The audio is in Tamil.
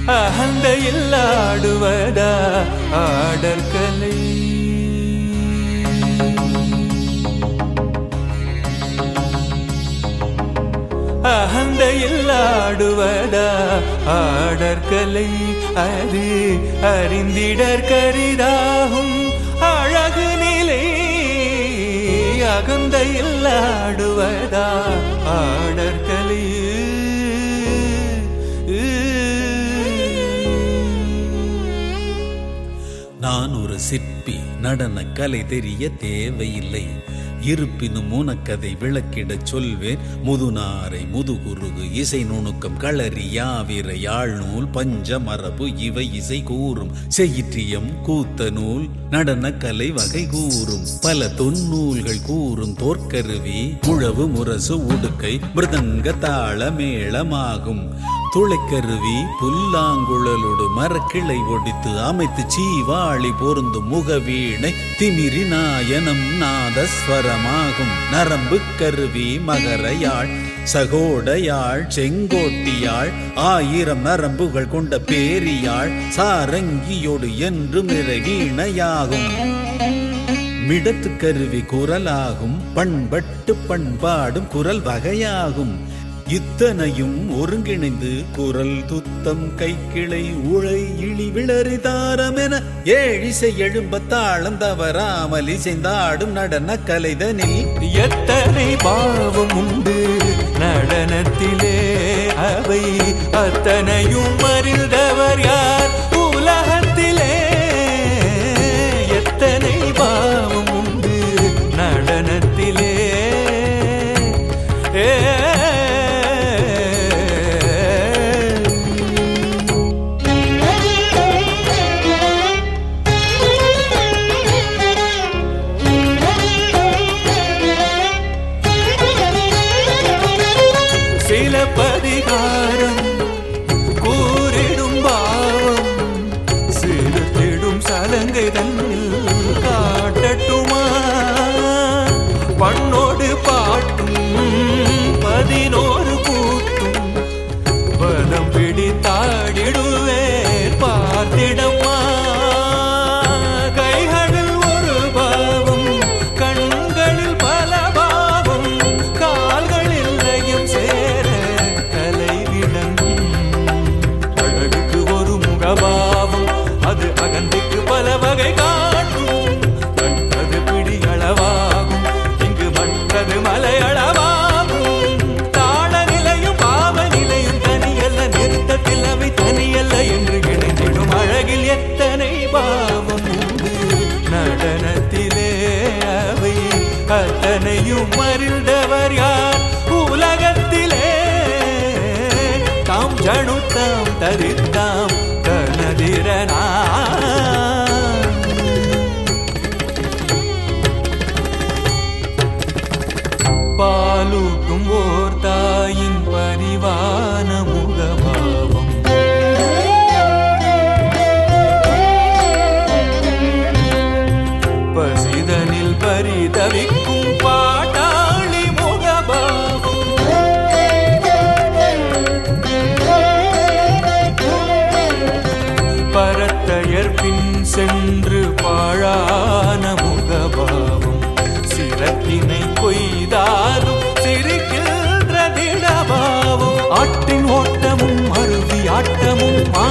அகந்தையில் ஆடுவதா ஆடற்கலை அகந்தையில் ஆடுவதா ஆடற்கலை அது அறிந்திடற் கரிதாகும் அழகு நிலை அகந்தையில் ஆடுவதா ஆடற்கலை நான் ஒரு சிற்பி நடன கலை தெரிய தேவையில்லை இருப்பினும் உனக்கதை விளக்கிடச் சொல்வேன் முதுநாரை முதுகுருகு இசை நுணுக்கம் களரி யாவிர யாழ்நூல் பஞ்ச மரபு இவை இசை கூறும் செயிற்றியம் கூத்த நூல் நடன கலை வகை கூறும் பல தொன்னூல்கள் கூறும் தோற்கருவி முழவு முரசு உடுக்கை மிருதங்க தாள மேளமாகும் துளைக்கருவி புல்லாங்குழலோடு மரக்கிளை ஒடித்து அமைத்து சீவாளி பொருந்தும் முகவீணை திமிரி நாயனம் நாதஸ்வரமாகும் நரம்பு கருவி மகர யாழ் சகோட யாழ் செங்கோட்டியாழ் ஆயிரம் நரம்புகள் கொண்ட பேரியாழ் சாரங்கியோடு என்று மிரவீணையாகும் மிடத்து கருவி குரலாகும் பண்பட்டு பண்பாடும் குரல் வகையாகும் இத்தனையும் ஒருங்கிணைந்து குரல் துத்தம் கைக்கிளை உழை இழி விளறி தாரமென ஏழிசை எழும்ப தாளம் தவறாமல் இசைந்தாடும் நடன கலைதனில் எத்தனை பாவம் உண்டு நடனத்திலே அவை அத்தனையும் அறிந்தவர் யார் உலகத்திலே எத்தனை பாவம் உண்டு நடனத்திலே ஏ சில பதிகாரம் கூறிடும் பாவம் சிறுத்திடும் சலங்கை தன்னில் காட்டட்டுமா பண்ணோடு பாட்டும் பதினோரு கூத்தும் பதம் பிடித்தாடிடுவேன் பார்த்திடம்மா கைகளில் ஒரு பாவம் கண்களில் பல பாவம் கால்களில் லயம் சேர கலை விளங்கும் அழகுக்கு ஒரு முகபாவம் அது அகந்திக்கு பல வகை காட்டும் கண்டது பிடிகளவாகும் இங்கு மற்றது மலையளவாகும் தாள நிலையும் பாவ நிலையும் தனியல்ல நிறுத்தத்தில் அவை தனியல்ல என்று இணைந்திடும் அழகில் எத்தனை பாவம் உண்டு நடனத்திலே அவை அத்தனையும் அறிந்தவர் யார் உலகத்திலே தாம் ஜனுத்தாம் தரித்தாம் தனதிரனா பாலூட்டும் ஓர் தாயின் பரிவான முகபாவம் பசிதனில் பரிதவிக்கும் பாட்டாளி முகபாவம் பரத்தையர் பின் சென்று பாழான முகபாவம் சிரத்தினை கொய்தாலும் சிரிக்கின்ற திடபாவம் ஆட்டின் ஓட்டமும் அருவி ஆட்டமும்